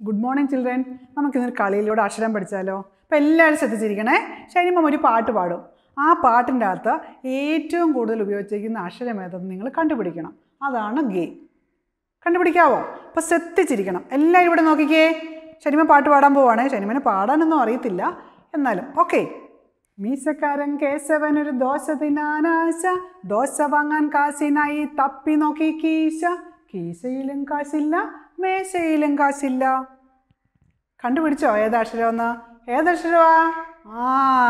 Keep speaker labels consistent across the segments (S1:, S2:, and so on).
S1: Good morning children നമുക്കിന്നൊരു കളിയിലൂടെ അക്ഷരം പഠിച്ചാലോ അപ്പോൾ എല്ലാവരും ശ്രദ്ധിച്ചിരിക്കണേ ഷൈനിമം ഒരു പാട്ട് പാടും ആ പാട്ടിൻ്റെ അകത്ത് ഏറ്റവും കൂടുതൽ ഉപയോഗിച്ചിരിക്കുന്ന അക്ഷരം ഏതെന്ന് നിങ്ങൾ കണ്ടുപിടിക്കണം അതാണ് ഗെയിം കണ്ടുപിടിക്കാവോ അപ്പോൾ ശ്രദ്ധിച്ചിരിക്കണം എല്ലാവരും ഇവിടെ നോക്കിക്കേ ശനിമ പാട്ട് പാടാൻ പോവാണേ ശനിമന് പാടാനൊന്നും അറിയത്തില്ല എന്നാലും ഓക്കെ മീശക്കാരൻ കേശവനൊരു ദോശ തിന്നാനാശ ദോശ വാങ്ങാൻ കാശിനായി തപ്പി നോക്കി കീശ കീശയിലും കാശില്ല മേശയിലും കാശില്ല കണ്ടുപിടിച്ചോ ഏതക്ഷരമെന്ന് ഏതക്ഷരമാ ആ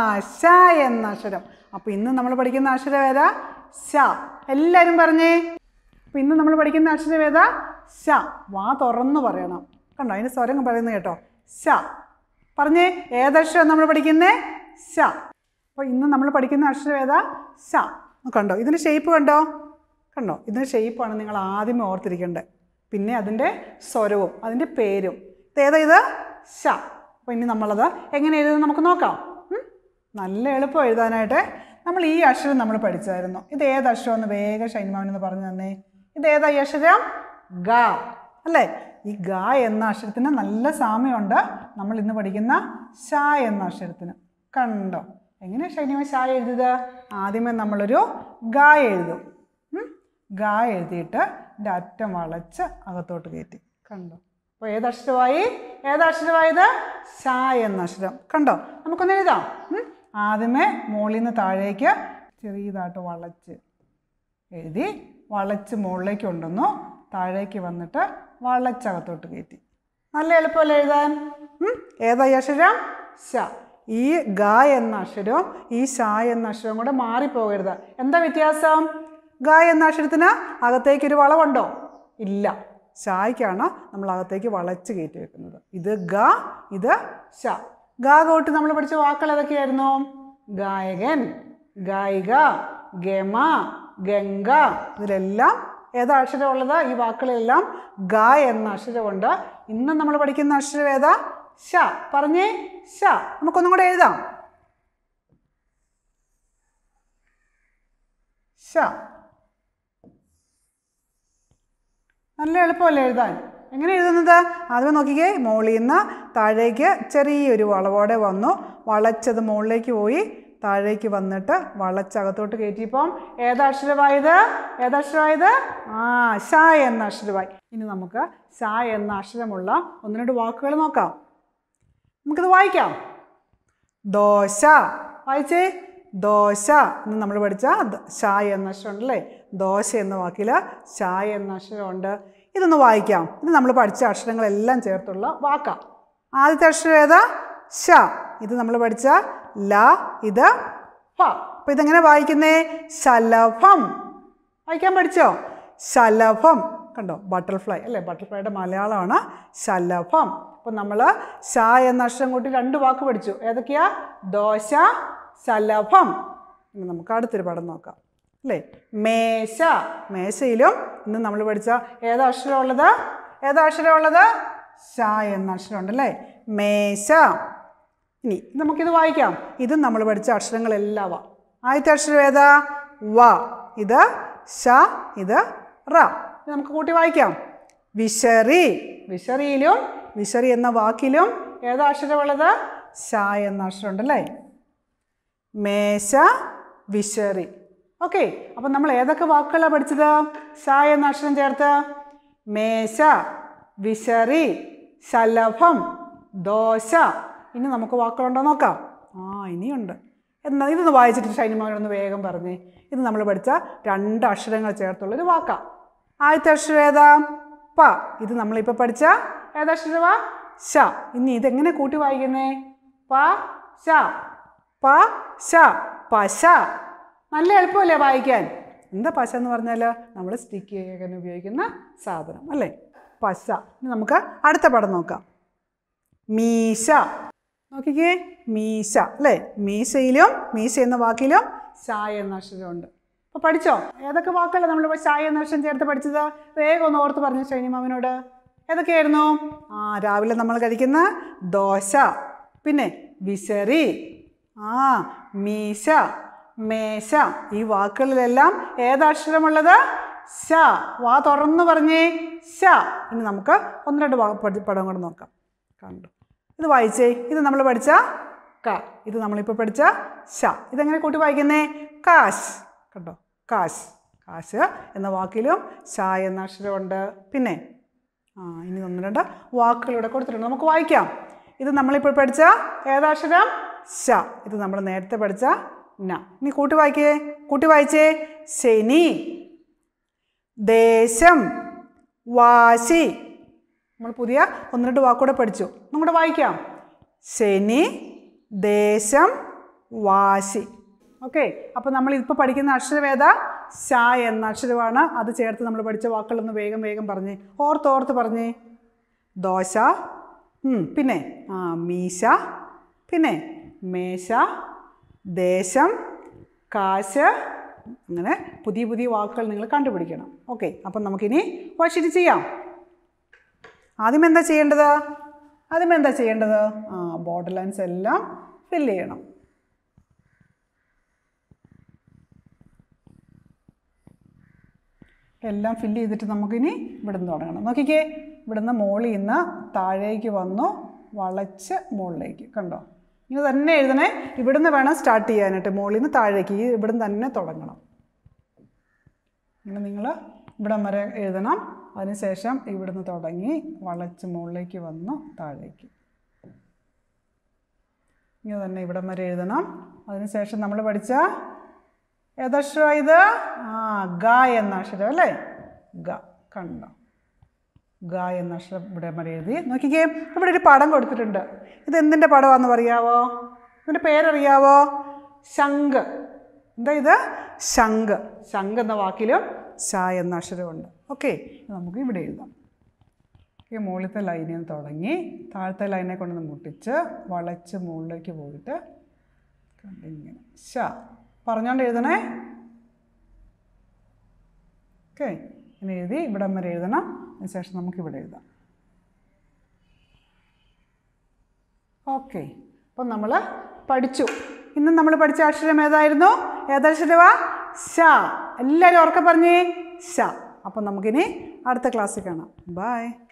S1: ശ എന്ന അക്ഷരം അപ്പോൾ ഇന്ന് നമ്മൾ പഠിക്കുന്ന അക്ഷരം ഏതാ ശ എല്ലാവരും പറഞ്ഞേ അപ്പോൾ ഇന്ന് നമ്മൾ പഠിക്കുന്ന അക്ഷരം ഏതാ ശ വാ തുറന്ന് പറയണം കണ്ടോ അതിന് സ്വരം പറയുന്നത് കേട്ടോ ശ പറഞ്ഞേ ഏതക്ഷരം നമ്മൾ പഠിക്കുന്നേ ശ അപ്പോൾ ഇന്ന് നമ്മൾ പഠിക്കുന്ന അക്ഷരം ഏതാ ശ കണ്ടോ ഇതിൻ്റെ ഷേപ്പ് കണ്ടോ കണ്ടോ ഇതിൻ്റെ ഷേപ്പാണ് നിങ്ങൾ ആദ്യമേ ഓർത്തിരിക്കേണ്ടത് പിന്നെ അതിൻ്റെ സ്വരവും അതിൻ്റെ പേരും ഇതേതാ ഇത് ശ അപ്പോൾ ഇനി നമ്മളത് എങ്ങനെ എഴുതുന്നത് നമുക്ക് നോക്കാം ഉം? നല്ല എളുപ്പം എഴുതാനായിട്ട് നമ്മൾ ഈ അക്ഷരം നമ്മൾ പഠിച്ചായിരുന്നു ഇത് ഏത് അക്ഷരം എന്ന് വേഗം ഷൈൻമാവനെന്ന് പറഞ്ഞു തന്നേ ഇത് ഏതാ ഈ അക്ഷരം ഗ അല്ലേ ഈ ഗ എന്ന അക്ഷരത്തിന് നല്ല സാമ്യമുണ്ട് നമ്മൾ ഇന്ന് പഠിക്കുന്ന ഷ എന്ന അക്ഷരത്തിന് കണ്ടോ എങ്ങനെ ഷൈനിമ ഷ എഴുതിയത് ആദ്യമേ നമ്മളൊരു ഗ എഴുതും ഉം? ഗ എഴുതിയിട്ട് ഇതിൻ്റെ അറ്റം വളച്ച് അകത്തോട്ട് കയറ്റി കണ്ടോ അപ്പോൾ ഏതക്ഷരമായി ഏതക്ഷരമായത് ഷ എന്ന അക്ഷരം കണ്ടോ നമുക്കൊന്ന് എഴുതാം ഉം? ആദ്യമേ മുകളിൽ നിന്ന് താഴേക്ക് ചെറിയതായിട്ട് വളച്ച് എഴുതി വളച്ച് മുകളിലേക്ക് കൊണ്ടുവന്നു താഴേക്ക് വന്നിട്ട് വളച്ചകത്തോട്ട് കയറ്റി നല്ല എളുപ്പമല്ലേ എഴുതാൻ ഉം? ഏതാ ഈ അക്ഷരം ശ ഈ ഗ എന്ന അക്ഷരവും ഈ ഷ എന്ന അക്ഷരവും കൂടെ മാറിപ്പോകരുത് എന്താ വ്യത്യാസം ഗ എന്ന അക്ഷരത്തിന് അകത്തേക്ക് ഒരു വളവുണ്ടോ ഇല്ല ഷായ്ക്കാണ് നമ്മൾ അകത്തേക്ക് വളച്ച് കയറ്റി വെക്കുന്നത് ഇത് ഗ ഇത് ഷ ഗ കോട്ട് നമ്മൾ പഠിച്ച വാക്കുകൾ ഏതൊക്കെയായിരുന്നു ഗായകൻ ഗായിക ഗമ ഗംഗ ഇതിലെല്ലാം ഏതാ അക്ഷരമുള്ളത് ഈ വാക്കുകളെല്ലാം ഗ എന്ന അക്ഷരമുണ്ട് ഇന്ന് നമ്മൾ പഠിക്കുന്ന അക്ഷരം ഏതാ ഷ പറഞ്ഞേ ഷ നമുക്കൊന്നും കൂടെ എഴുതാം ഷ നല്ല എളുപ്പമല്ലേ എഴുതാൻ എങ്ങനെ എഴുതുന്നത് ആദ്യം നോക്കിക്കേ മുകളിൽ നിന്ന് താഴേക്ക് ചെറിയൊരു വളവോടെ വന്നു വളച്ചത് മുകളിലേക്ക് പോയി താഴേക്ക് വന്നിട്ട് വളച്ചകത്തോട്ട് കയറ്റിയപ്പം ഏതക്ഷരമായത് ഏതക്ഷരമായത് ആ ഷ എന്ന അക്ഷരമായി ഇനി നമുക്ക് ഷ എന്ന അക്ഷരമുള്ള ഒന്ന് രണ്ട് വാക്കുകൾ നോക്കാം നമുക്കിത് വായിക്കാം ദോശ വായിച്ചേ ദോശ എന്ന് നമ്മൾ പഠിച്ച ദ- ഷ എന്ന അക്ഷരം ഉണ്ടല്ലേ ദോശ എന്ന വാക്കിൽ ഷ എന്ന അക്ഷരമുണ്ട് ഇതൊന്ന് വായിക്കാം ഇത് നമ്മൾ പഠിച്ച അക്ഷരങ്ങളെല്ലാം ചേർത്തുള്ള വാക്കാണ് ആദ്യത്തെ അക്ഷരം ഏതാ ഷ ഇത് നമ്മൾ പഠിച്ച ല ഇത് ഫ അപ്പോൾ ഇതെങ്ങനെ വായിക്കുന്നേ ശലഭം വായിക്കാൻ പഠിച്ചോ ശലഭം കണ്ടോ ബട്ടർഫ്ലൈ അല്ലേ ബട്ടർഫ്ലൈയുടെ മലയാളമാണ് ശലഭം അപ്പോൾ നമ്മൾ ശ എന്ന അക്ഷരം കൂട്ടി രണ്ട് വാക്ക് പഠിച്ചു ഏതൊക്കെയാ ദോശ ശലഭം ഇനി നമുക്ക് അടുത്തൊരു പടം നോക്കാം അല്ലേ മേശ മേശയിലും ഇന്ന് നമ്മൾ പഠിച്ച ഏതാ അക്ഷരമുള്ളത് ഏതാ അക്ഷരമുള്ളത് ശ എന്ന അക്ഷരമുണ്ട് അല്ലേ മേശ ഇനി നമുക്കിത് വായിക്കാം ഇത് നമ്മൾ പഠിച്ച അക്ഷരങ്ങളെല്ലാവാ ആദ്യത്തെ അക്ഷരം ഏതാ വ ഇത് ഷ ഇത് റ ഇത് നമുക്ക് കൂട്ടി വായിക്കാം വിശറി വിശറിയിലും വിശറി എന്ന വാക്കിലും ഏതാ അക്ഷരമുള്ളത് ഷ എന്ന അക്ഷരം ഉണ്ടല്ലേ മേശ വിശറി ഓക്കെ അപ്പം നമ്മൾ ഏതൊക്കെ വാക്കുകളാണ് പഠിച്ചത് ഷ എന്ന അക്ഷരം ചേർത്ത് മേശ വിശറി ശലഭം ദോശ ഇനി നമുക്ക് വാക്കുകളുണ്ടോ നോക്കാം ആ ഇനിയുണ്ട് എന്നാ ഇതൊന്ന് വായിച്ചിട്ട് ഷൈനിമാരോടൊന്ന് വേഗം പറഞ്ഞേ ഇത് നമ്മൾ പഠിച്ച രണ്ട് അക്ഷരങ്ങൾ ചേർത്തുള്ളൊരു വാക്കാണ് ആദ്യത്തെ അക്ഷരം ഏതാ പ ഇത് നമ്മളിപ്പോൾ പഠിച്ച ഏതക്ഷരമാ ഷ ഇനി ഇതെങ്ങനെ കൂട്ടി വായിക്കുന്നേ പ ഷ പ ഷ പശ നല്ല എളുപ്പമല്ലേ വായിക്കാൻ എന്താ പശ എന്ന് പറഞ്ഞാൽ നമ്മൾ സ്റ്റിക്ക് ചെയ്യാൻ ഉപയോഗിക്കുന്ന സാധനം അല്ലേ പശ ഇനി നമുക്ക് അടുത്ത പടം നോക്കാം മീശ നോക്കിക്കേ മീശ അല്ലേ മീശയിലും മീശ എന്ന വാക്കിലും ഷായ എന്ന അക്ഷരമുണ്ട് അപ്പോൾ പഠിച്ചോ ഏതൊക്കെ വാക്കുകളാണ് നമ്മൾ ഷായ എന്ന അക്ഷരം ചേർത്ത് പഠിച്ചത് വേഗം ഒന്ന് ഓർത്ത് പറഞ്ഞു ഷൈനിമാവിനോട് ഏതൊക്കെയായിരുന്നു ആ രാവിലെ നമ്മൾ കഴിക്കുന്ന ദോശ പിന്നെ വിശറി ആ മീശ മേശ ഈ വാക്കുകളിലെല്ലാം ഏതക്ഷരമുള്ളത് ശ വാ തുറന്നു പറഞ്ഞേ ശ ഇനി നമുക്ക് ഒന്ന് രണ്ട് വാ പടി- പടം കൂടെ നോക്കാം കണ്ടു ഇത് വായിച്ചേ ഇത് നമ്മൾ പഠിച്ച ക ഇത് നമ്മളിപ്പോൾ പഠിച്ച ശ ഇതെങ്ങനെ കൂട്ടി വായിക്കുന്നേ കാശ് കണ്ടോ കാശ് കാശ് എന്ന വാക്കിലും ശ എന്ന അക്ഷരമുണ്ട് പിന്നെ ആ ഇനി ഒന്ന് രണ്ട് വാക്കുകൾ ഇവിടെ കൊടുത്തിട്ടുണ്ട് നമുക്ക് വായിക്കാം ഇത് നമ്മളിപ്പോൾ പഠിച്ച ഏതാക്ഷരം ശ ഇത് നമ്മൾ നേരത്തെ പഠിച്ച ന ഇനി കൂട്ടി വായിക്കേ കൂട്ടി വായിച്ചേ ശനി ദേശം വാശി നമ്മൾ പുതിയ ഒന്ന് രണ്ട് വാക്കുകൂടെ പഠിച്ചു നമ്മുടെ വായിക്കാം ശനി ദേശം വാശി ഓക്കെ അപ്പോൾ നമ്മൾ ഇപ്പോൾ പഠിക്കുന്ന അക്ഷരവേദ ശ എന്ന അക്ഷരമാണ് അത് ചേർത്ത് നമ്മൾ പഠിച്ച വാക്കുകളൊന്ന് വേഗം വേഗം പറഞ്ഞേ ഓർത്ത് ഓർത്ത് പറഞ്ഞേ ദോശ ഉം, പിന്നെ ആ മീശ പിന്നെ മേശ ദേശം കാശ് അങ്ങനെ പുതിയ പുതിയ വാക്കുകൾ നിങ്ങൾ കണ്ടുപിടിക്കണം ഓക്കെ അപ്പം നമുക്കിനി വർഷിറ്റ് ചെയ്യാം ആദ്യം എന്താ ചെയ്യേണ്ടത് ആദ്യം എന്താ ചെയ്യേണ്ടത് ആ ബോർഡർ ലൈൻസ് എല്ലാം ഫില്ല് ചെയ്യണം എല്ലാം ഫില്ല് ചെയ്തിട്ട് നമുക്കിനി ഇവിടുന്ന് തുടങ്ങണം നോക്കിക്കേ ഇവിടുന്ന് മുകളിൽ നിന്ന് താഴേക്ക് വന്നു വളച്ച് മുകളിലേക്ക് കണ്ടോ ഇങ്ങനെ തന്നെ എഴുതണേ ഇവിടുന്ന് വേണം സ്റ്റാർട്ട് ചെയ്യാനായിട്ട് മുകളിൽ നിന്ന് താഴേക്ക് ഈ ഇവിടുന്ന് തന്നെ തുടങ്ങണം ഇങ്ങനെ നിങ്ങൾ ഇവിടം വരെ എഴുതണം അതിനുശേഷം ഇവിടുന്ന് തുടങ്ങി വളച്ച് മുകളിലേക്ക് വന്നു താഴേക്ക് ഇങ്ങനെ തന്നെ ഇവിടം വരെ എഴുതണം അതിനുശേഷം നമ്മൾ പഠിച്ച ഏതക്ഷരം ഇത് ആ ഗ എന്ന അക്ഷരം അല്ലേ ഗ കണ്ടോ ഗ എന്ന അക്ഷരം ഇവിടെ വരെ എഴുതി നോക്കിക്കേ ഇവിടെ ഒരു പടം കൊടുത്തിട്ടുണ്ട് ഇത് എന്തിൻ്റെ പടമാണെന്ന് പറയാവോ ഇതിൻ്റെ പേരറിയാവോ ശംഖ് എന്താ ഇത് ശംഖ് ശംഖ് എന്ന വാക്കിലും ശ എന്ന അക്ഷരമുണ്ട് ഓക്കെ നമുക്ക് ഇവിടെ എഴുതാം ഈ മുകളിലത്തെ ലൈനിൽ നിന്ന് തുടങ്ങി താഴത്തെ ലൈനെ കൊണ്ടൊന്ന് മുട്ടിച്ച് വളച്ച് മുകളിലേക്ക് പോയിട്ട് കണ്ടിങ്ങനെ ശ പറഞ്ഞോണ്ട് എഴുതണേ ഓക്കെ ഇങ്ങനെ എഴുതി ഇവിടം വരെ എഴുതണം അതിനുശേഷം നമുക്ക് ഇവിടെ എഴുതാം ഓക്കെ അപ്പം നമ്മൾ പഠിച്ചു ഇന്ന് നമ്മൾ പഠിച്ച അക്ഷരം ഏതായിരുന്നു ഏതക്ഷരമാ ശ എല്ലാവരും ഉറക്കെ പറഞ്ഞേ ശ അപ്പം നമുക്കിനി അടുത്ത ക്ലാസ്സിൽ കാണാം ബൈ